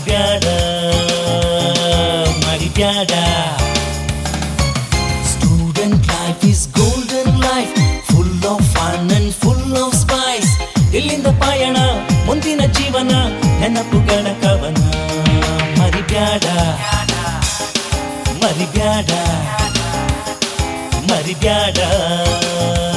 ಮರಿಬ್ಯಾಡ ಮರಿಬ್ಯಾಡ student life is golden life full of fun and full of spice ಇಲ್ಲಿಂದ ಪಯಣ ಮುಂದಿನ ಜೀವನ ನೆನಪುಗಳ ಕವನ ಮರಿಬ್ಯಾಡ ಮರಿಬ್ಯಾಡ ಮರಿಬ್ಯಾಡ